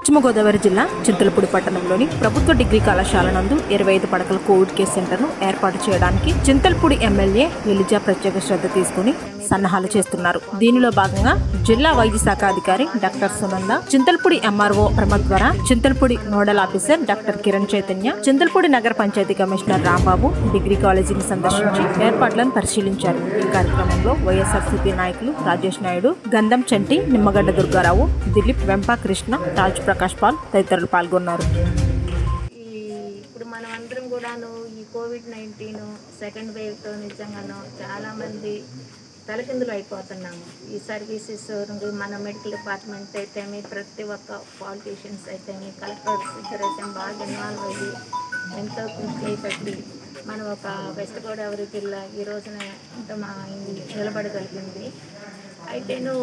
పశ్చిమ గోదావరి జిల్లా చింతలపూడి పట్టణంలోని ప్రభుత్వ డిగ్రీ కళాశాల నందు ఇరవై ఐదు పడకల కోవిడ్ కేర్ సెంటర్ను ఏర్పాటు చేయడానికి చింతలపూడి ఎమ్మెల్యే ఎలిజా ప్రత్యేక శ్రద్ధ తీసుకుని సన్నాహాలు చేస్తున్నారు దీనిలో భాగంగా జిల్లా వైద్య శాఖ అధికారి డాక్టర్ సునంద చింతలపూడి ఎంఆర్ఓ ప్రమద్ ద్వారా Chintalapudi nodal officer doctor Kiran Chaitanya Chintalapudi నగర పంచాయతీ కమిషనర్ రాంబాబు డిగ్రీ కాలేజీని సందర్శించి ఏర్పాట్లను పరిశీలించారు ఈ కార్యక్రమంలో వైఎస్ఆర్సీపీ నాయకులు రాజేష్ నాయుడు గంధం చంటి నిమ్మగడ్డ దుర్గారావు దిలీప్ వెంపా కృష్ణ రాజ్ ప్రకాష్ పాల్ తదితరులు పాల్గొన్నారు ఈ ఇప్పుడు మనం అందరం కూడాను ఈ కోవిడ్ నైన్టీన్ సెకండ్ వేవ్తో నిజంగాను చాలామంది తలకిందులు అయిపోతున్నాము ఈ సర్వీసెస్ నుండి మన మెడికల్ డిపార్ట్మెంట్ అయితేమి ప్రతి ఒక్క పాలిటీషియన్స్ అయితేమి కలెక్టర్స్ ఇద్దరైతే బాగా ఇన్వాల్వ్ అయ్యి ఎంతో కృషి పెట్టి మనం ఒక వెస్ట్ గోదావరి జిల్లా ఈ రోజున ఇంత మా ఇది నిలబడగలిగింది అయితేను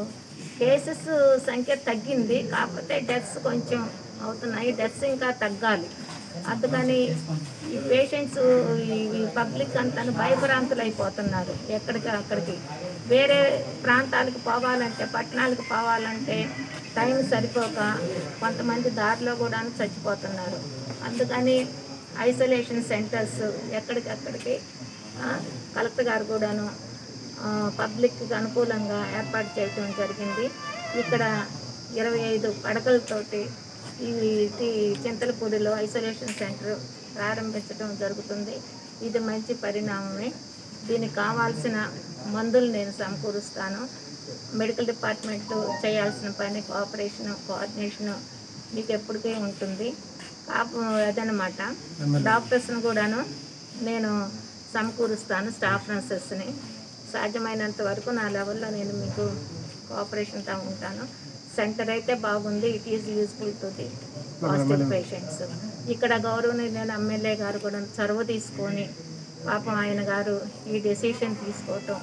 కేసెస్ సంఖ్య తగ్గింది కాకపోతే డెత్స్ కొంచెం అవుతున్నాయి డెత్స్ ఇంకా తగ్గాలి అందుకని ఈ పేషెంట్స్ ఈ పబ్లిక్ అంతా భయభ్రాంతులు అయిపోతున్నారు ఎక్కడికి అక్కడికి వేరే ప్రాంతాలకు పోవాలంటే పట్టణాలకు పోవాలంటే టైం సరిపోక కొంతమంది దారిలో కూడా చచ్చిపోతున్నారు అందుకని ఐసోలేషన్ సెంటర్స్ ఎక్కడికక్కడికి ఆ, కలెక్టర్ గారు కూడాను ఆ, పబ్లిక్కి అనుకూలంగా ఏర్పాటు చేయడం జరిగింది ఇక్కడ ఇరవై ఐదు పడకలతోటి ఈ ఈ చింతలపూడిలో ఐసోలేషన్ సెంటర్ ప్రారంభించడం జరుగుతుంది ఇది మంచి పరిణామమే దీనికి కావాల్సిన మందులు నేను సమకూరుస్తాను మెడికల్ డిపార్ట్మెంట్ చేయాల్సిన పని కోఆపరేషన్ కోఆర్డినేషన్ మీకు ఎప్పటికీ ఉంటుంది కాపు అదనమాట డాక్టర్స్ని కూడాను నేను సమకూరుస్తాను స్టాఫ్ నర్సెస్ని సాధ్యమైనంత వరకు నా లెవెల్లో నేను మీకు కోఆపరేషన్తో ఉంటాను సెంటర్ అయితే బాగుంది it is useful to the positive patients ఇక్కడ గౌరవనీయులైన ఎమ్మెల్యే గారు కూడా చొరవ తీసుకొని పాపం ఆయన గారు ఈ డెసిషన్ తీసుకోవటం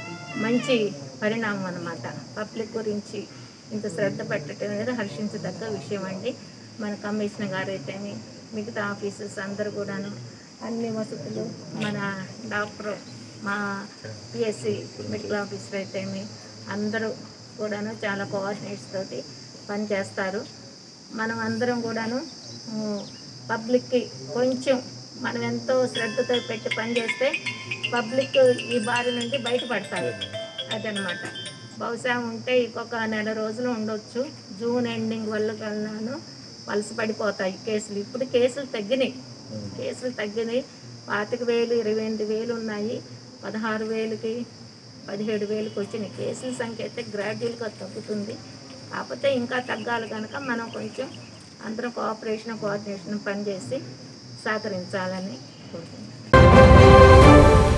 మంచి పరిణామం అన్నమాట పబ్లిక్ గురించి ఇంత శ్రద్ధ పెట్టడం అనేది హర్షించదగ్గ విషయం అండి మన కమిషనర్ గారు అయితేమి మిగతా ఆఫీసర్స్ అందరూ కూడాను అన్ని వసతులు మన డాక్టర్ మా పిఎస్సి మెడికల్ ఆఫీసర్ అయితేమి అందరూ కూడాను చాలా కోఆర్డినేట్స్ తోటి పనిచేస్తారు మనం అందరం కూడాను ఉమ్, పబ్లిక్కి కొంచెం మనం ఎంతో శ్రద్ధతో పెట్టి పనిచేస్తే పబ్లిక్ ఈ బారి నుండి బయటపడతారు అదనమాట బహుశా ఉంటే ఇంకొక నెల రోజులు ఉండొచ్చు జూన్ ఎండింగ్ వల్ల కన్నాను వలస పడిపోతాయి కేసులు ఇప్పుడు కేసులు తగ్గినాయి కేసులు తగ్గినాయి పాతిక వేలు ఇరవై ఎనిమిది వేలు ఉన్నాయి పదహారు వేలకి పదిహేడు వేలకు వచ్చినాయి కేసుల సంఖ్య అయితే గ్రాడ్యువల్గా తగ్గుతుంది కాకపోతే ఇంకా తగ్గాలి కనుక మనం కొంచెం అందరం కోఆపరేషన్ కోఆర్డినేషన్ పనిచేసి సహకరించాలని కోరుకుంటున్నాను